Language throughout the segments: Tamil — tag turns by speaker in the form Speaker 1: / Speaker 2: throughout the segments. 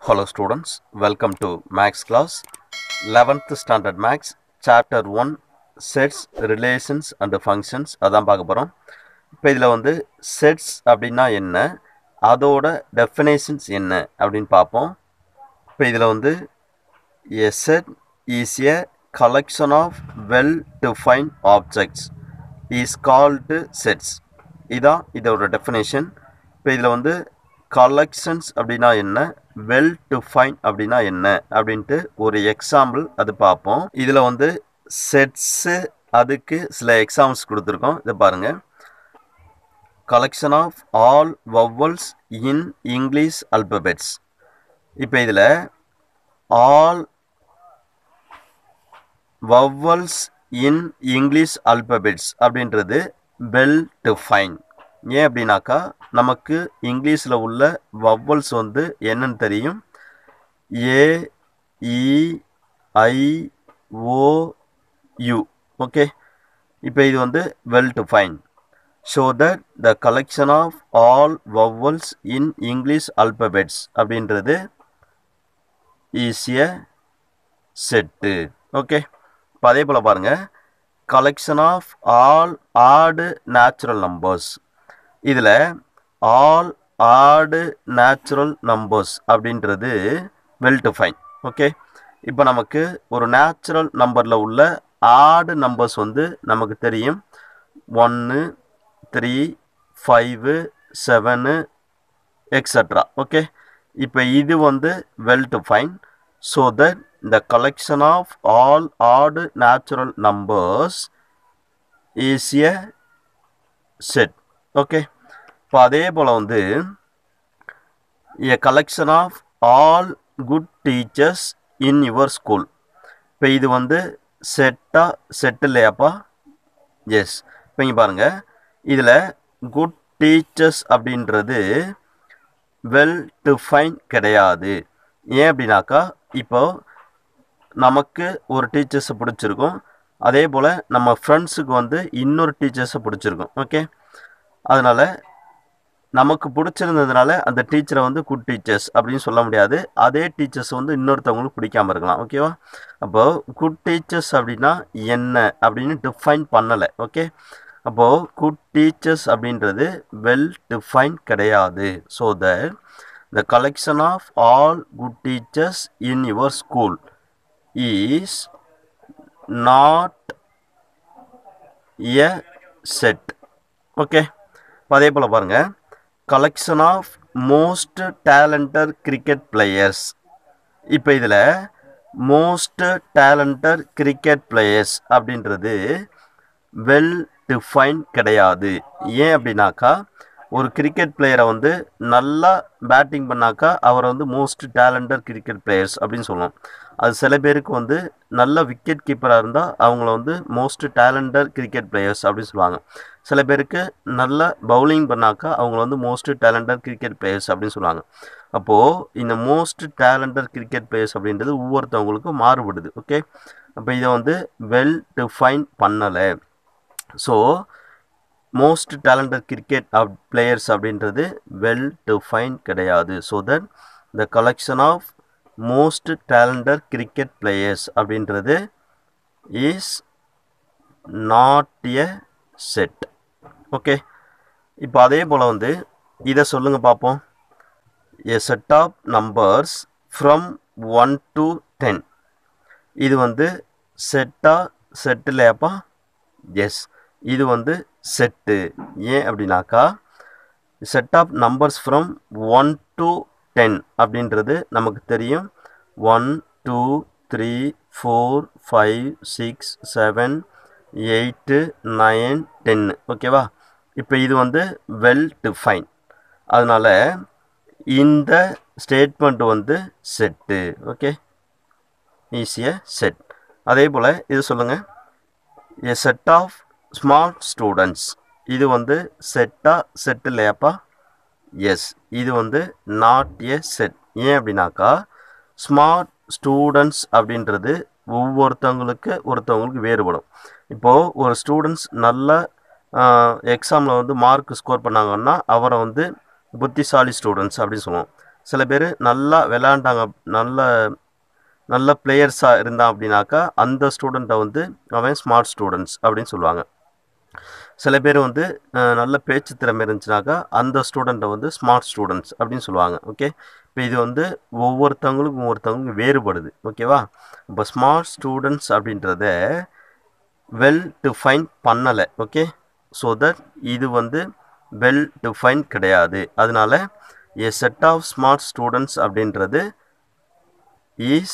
Speaker 1: Hello students, welcome to Max class. 11th standard Max, chapter 1, sets, relations and functions அதான் பார்க்க போகிறோம் இப்போ இதில் வந்து sets அப்படின்னா என்ன அதோட definitions என்ன அப்படின்னு பார்ப்போம் இப்போ இதில் வந்து a set is a collection of well defined objects is called sets இதான் இதோட டெஃபினேஷன் இப்போ இதில் வந்து கலெக்ஷன்ஸ் அப்படின்னா என்ன வெல் டிஃபைன் அப்படின்னா என்ன அப்படின்ட்டு ஒரு எக்ஸாம்பிள் அது பார்ப்போம் இதில் வந்து செட்ஸு அதுக்கு சில எக்ஸாம்பிள்ஸ் கொடுத்துருக்கோம் இதை பாருங்கள் collection of all vowels in English alphabets இப்போ இதில் all vowels in English alphabets அப்படின்றது வெல் டிஃபைன் ஏன் அப்படின்னாக்கா நமக்கு இங்கிலீஷில் உள்ள வவ்வல்ஸ் வந்து என்னன்னு தெரியும் ஏ இ ஐ ஓ யூ ஓகே இப்போ இது வந்து well define so that the collection of all vowels in English alphabets அப்படின்றது ஈஸிய செட்டு ஓகே இப்போ அதே போல் பாருங்கள் collection of all odd natural numbers இதில் ஆல் ஆடு நேச்சுரல் நம்பர்ஸ் அப்படின்றது வெல் டிஃபைன் ஓகே இப்போ நமக்கு ஒரு நேச்சுரல் நம்பரில் உள்ள ஆடு நம்பர்ஸ் வந்து நமக்கு தெரியும் ஒன்று three five seven extra okay இப்போ இது வந்து well define so that the collection of all odd natural numbers is a set okay இப்போ அதே போல் வந்து a collection of all good teachers in your school இப்போ இது வந்து செட்டா செட் இல்லையாப்பா எஸ் இப்போ இங்கே பாருங்கள் இதில் குட் டீச்சர்ஸ் அப்படின்றது வெல் டிஃபைன் கிடையாது ஏன் அப்படின்னாக்கா இப்போ நமக்கு ஒரு டீச்சர்ஸை பிடிச்சிருக்கும் அதே போல் நம்ம ஃப்ரெண்ட்ஸுக்கு வந்து இன்னொரு டீச்சர்ஸை பிடிச்சிருக்கும் ஓகே அதனால் நமக்கு பிடிச்சிருந்ததுனால அந்த டீச்சரை வந்து குட் டீச்சர்ஸ் அப்படின்னு சொல்ல முடியாது அதே டீச்சர்ஸ் வந்து இன்னொருத்தவங்களுக்கு பிடிக்காம இருக்கலாம் ஓகேவா அப்போது குட் டீச்சர்ஸ் அப்படின்னா என்ன அப்படின்னு டிஃபைன் பண்ணலை ஓகே அப்போது குட் டீச்சர்ஸ் அப்படின்றது வெல் டிஃபைன் கிடையாது so that the collection of all good teachers in your school is not a set okay இப்போ அதே போல் பாருங்கள் collection of most talented cricket players இப்போ இதில் மோஸ்ட் டேலண்டட் கிரிக்கெட் பிளேயர்ஸ் அப்படின்றது வெல் டிஃபைன் கிடையாது ஏன் அப்படின்னாக்கா ஒரு கிரிக்கெட் பிளேயரை வந்து நல்லா பேட்டிங் பண்ணாக்கா அவரை வந்து மோஸ்ட் டேலண்டட் கிரிக்கெட் பிளேயர்ஸ் அப்படின்னு சொல்லுவோம் அது சில பேருக்கு வந்து நல்ல விக்கெட் கீப்பராக இருந்தால் அவங்கள வந்து மோஸ்ட் டேலண்டட் கிரிக்கெட் பிளேயர்ஸ் அப்படின்னு சொல்லுவாங்க சில பேருக்கு நல்ல பவுலிங் பண்ணாக்கா அவங்கள வந்து மோஸ்ட் டேலண்டட் கிரிக்கெட் பிளேயர்ஸ் அப்படின்னு சொல்லுவாங்க அப்போது இந்த மோஸ்ட் டேலண்டட் கிரிக்கெட் பிளேயர்ஸ் அப்படின்றது ஒவ்வொருத்தவங்களுக்கும் மாறுபடுது ஓகே அப்போ இதை வந்து வெல் டிஃபைன் பண்ணலை so most talented cricket up players அப்படின்றது வெல் டிஃபைன் கிடையாது so that the collection of most talented cricket players அப்படின்றது is not a set okay இப்போ அதே போல் வந்து இதை சொல்லுங்கள் பார்ப்போம் a set of numbers from one to ten இது வந்து செட்டா செட் இல்லையாப்பா எஸ் இது வந்து செட்டு ஏன் அப்படின்னாக்கா set of numbers from one to ten அப்படின்றது நமக்கு தெரியும் one two three four five six seven eight nine டென்னு ஓகேவா இப்போ இது வந்து வெல் டிஃபைன் அதனால் இந்த ஸ்டேட்மெண்ட் வந்து செட்டு ஓகே ஈஸியாக செட் அதே போல் இது சொல்லுங்கள் a set of smart students இது வந்து செட்டா செட் இல்லையாப்பா எஸ் இது வந்து நாட் எ செட் ஏன் அப்படின்னாக்கா ஸ்மார்ட் ஸ்டூடெண்ட்ஸ் அப்படின்றது ஒவ்வொருத்தவங்களுக்கு ஒருத்தவங்களுக்கு வேறுபடும் இப்போது ஒரு ஸ்டூடெண்ட்ஸ் நல்ல எக்ஸாமில் வந்து மார்க் ஸ்கோர் பண்ணாங்கன்னா அவரை வந்து புத்திசாலி ஸ்டூடெண்ட்ஸ் அப்படின்னு சொல்லுவோம் சில பேர் நல்லா விளையாண்டாங்க நல்ல நல்ல பிளேயர்ஸாக இருந்தான் அப்படின்னாக்கா அந்த ஸ்டூடெண்ட்டை வந்து அவன் ஸ்மார்ட் ஸ்டூடெண்ட்ஸ் அப்படின்னு சொல்லுவாங்க சில பேர் வந்து அஹ், நல்ல பேச்சு திறமை இருந்துச்சுனாக்கா அந்த ஸ்டூடெண்ட்டை வந்து ஸ்மார்ட் ஸ்டூடெண்ட்ஸ் அப்படின்னு சொல்லுவாங்க ஓகே இப்போ இது வந்து ஒவ்வொருத்தவங்களுக்கும் ஒவ்வொருத்தவங்களுக்கும் வேறுபடுது ஓகேவா இப்போ ஸ்மார்ட் ஸ்டூடெண்ட்ஸ் அப்படின்றத வெல் டிஃபைன் பண்ணலை ஓகே ஸோ தட் இது வந்து வெல் டிஃபைன் கிடையாது அதனால a set of smart students அப்படின்றது இஸ்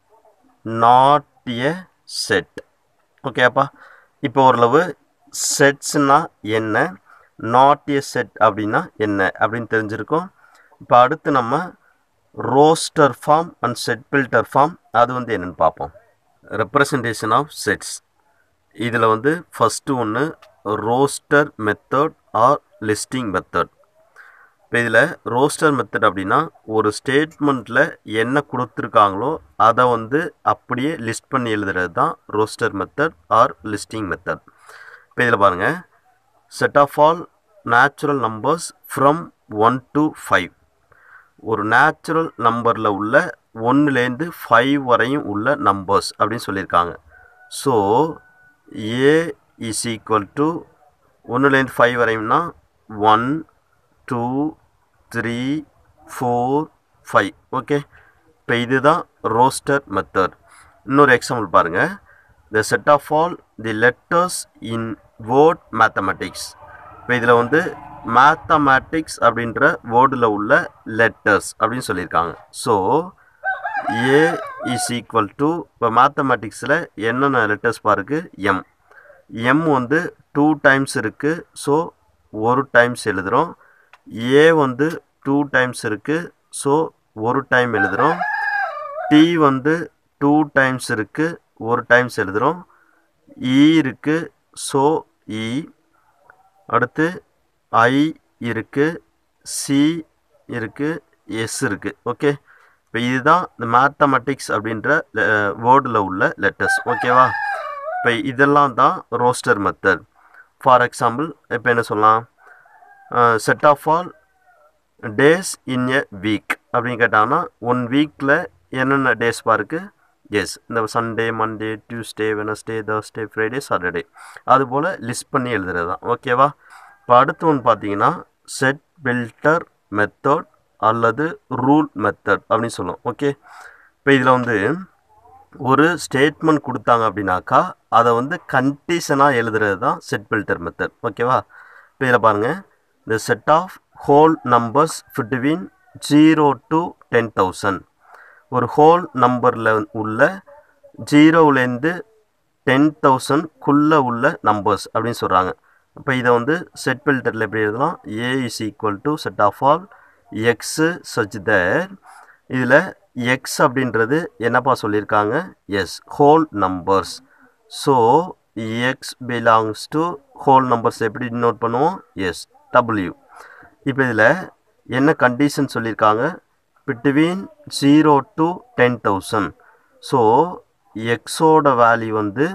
Speaker 1: நாட் எ செட் ஓகேப்பா இப்போ ஓரளவு செட்ஸ்னா என்ன நாட் எ செட் அப்படின்னா என்ன அப்படின்னு தெரிஞ்சிருக்கும் இப்போ அடுத்து நம்ம roster form and set builder form அது வந்து என்னன்னு பார்ப்போம் ரெப்ரசன்டேஷன் ஆஃப் செட்ஸ் இதில் வந்து ஃபஸ்ட்டு ஒன்று roster method or listing method இப்போ இதில் ரோஸ்டர் மெத்தட் அப்படின்னா ஒரு ஸ்டேட்மெண்ட்டில் என்ன கொடுத்துருக்காங்களோ அதை வந்து அப்படியே லிஸ்ட் பண்ணி எழுதுறது தான் roster method or listing method இப்போ இதில் பாருங்கள் set of all natural numbers from one to five ஒரு நேச்சுரல் நம்பரில் உள்ள ஒன்றுலேருந்து ஃபைவ் வரையும் உள்ள நம்பர்ஸ் அப்படின்னு சொல்லியிருக்காங்க so A is equal to ஒன்றுலேருந்து ஃபைவ் வரையும்னா one two three four five okay இப்போ இதுதான் ரோஸ்டர் மெத்தட் இன்னொரு எக்ஸாம்பிள் பாருங்கள் the set of all the letters in word mathematics இப்போ இதில் வந்து மேத்தமேட்டிக்ஸ் அப்படின்ற வேர்டில் உள்ள லெட்டர்ஸ் அப்படின்னு சொல்லியிருக்காங்க so A is equal to இப்போ மேத்தமேட்டிக்ஸில் என்னென்ன லெட்டர்ஸ் பாருக்கு எம் எம் வந்து டூ டைம்ஸ் இருக்குது ஸோ ஒரு டைம்ஸ் எழுதுகிறோம் ஏ வந்து டூ டைம்ஸ் இருக்குது ஸோ ஒரு டைம் எழுதுகிறோம் டி வந்து டூ டைம்ஸ் இருக்குது ஒரு டைம்ஸ் எழுதுகிறோம் இ இருக்குது ஸோ இ அடுத்து ஐ இருக்குது சி இருக்குது எஸ் இருக்குது ஓகே இப்போ இதுதான் இந்த மேத்தமெட்டிக்ஸ் அப்படின்ற வேர்டில் உள்ள லெட்டர்ஸ் ஓகேவா இப்போ இதெல்லாம் தான் ரோஸ்டர் மெத்தட் ஃபார் எக்ஸாம்பிள் இப்போ என்ன சொல்லலாம் set of all days in a week அப்படின்னு கேட்டாங்கன்னா ஒன் வீக்கில் என்னென்ன டேஸ் பாருக்கு எஸ் இந்த Sunday Monday Tuesday Wednesday Thursday Friday Saturday அதுபோல் லிஸ்ட் பண்ணி எழுதுறது தான் ஓகேவா இப்போ அடுத்து ஒன்று பார்த்தீங்கன்னா செட் பில்டர் மெத்தட் அல்லது ரூல் மெத்தட் அப்படின்னு சொல்லுவோம் ஓகே இப்போ இதில் வந்து ஒரு ஸ்டேட்மெண்ட் கொடுத்தாங்க அப்படின்னாக்கா அதை வந்து கண்டிஷனாக எழுதுறது தான் செட் பில்டர் மெத்தட் ஓகேவா இப்போ இதில் பாருங்கள் இந்த set of whole numbers between zero to ten thousand ஒரு ஹோல் நம்பரில் உள்ள ஜீரோவிலேருந்து டென் தௌசண்ட்குள்ளே உள்ள நம்பர்ஸ் அப்படின்னு சொல்கிறாங்க இப்போ இதை வந்து செட் பில்டரில் எப்படி எழுதலாம் A is equal to set of all x such that இதில் எக்ஸ் அப்படின்றது என்னப்பா சொல்லியிருக்காங்க is whole numbers so x belongs to whole numbers எப்படி நோட் பண்ணுவோம் எஸ் டபிள்யூ இப்போ இதில் என்ன கண்டிஷன் சொல்லியிருக்காங்க between zero to ten thousand so எக்ஸோட வேல்யூ வந்து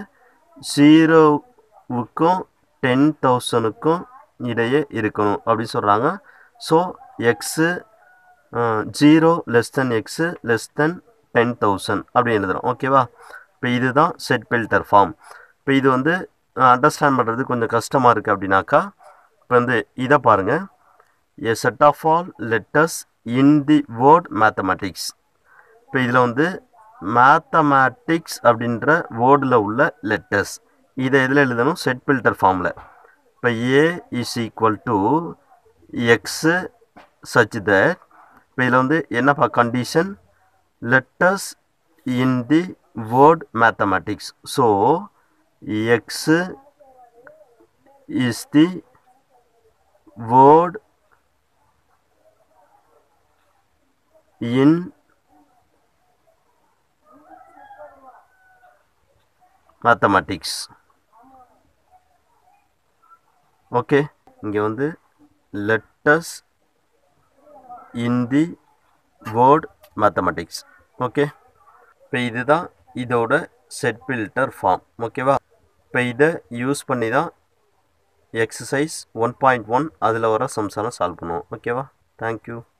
Speaker 1: ஜீரோவுக்கும் டென் தௌசண்ட்க்கும் இடையே இருக்கணும் அப்படின்னு சொல்கிறாங்க so x zero less than x less than ten thousand அப்படி எழுதுகிறோம் ஓகேவா இப்போ இதுதான் செட் பில்டர் ஃபார்ம் இப்போ இது வந்து அண்டர்ஸ்டாண்ட் பண்ணுறது கொஞ்சம் கஷ்டமாக இருக்குது அப்படின்னாக்கா இப்போ வந்து இதை பாருங்கள் a set of all letters in the word mathematics இப்போ இதில் வந்து மேத்தமேட்டிக்ஸ் அப்படின்ற வேர்டில் உள்ள லெட்டர்ஸ் இதை எதில் எழுதணும் செட் பில்டர் ஃபார்மில் இப்போ A is equal to x such that இப்போ இதில் வந்து என்னப்பா condition letters in the word mathematics so x is the word in mathematics okay இங்கே வந்து letters in the word mathematics okay இப்போ இதுதான் இதோட செட் பில்டர் ஃபார்ம் ஓகேவா இப்போ இதை யூஸ் பண்ணி தான் எக்ஸசைஸ் ஒன் பாயிண்ட் ஒன் அதில் வர சம்ஸெல்லாம் சால்வ் பண்ணுவோம் ஓகேவா தேங்க்யூ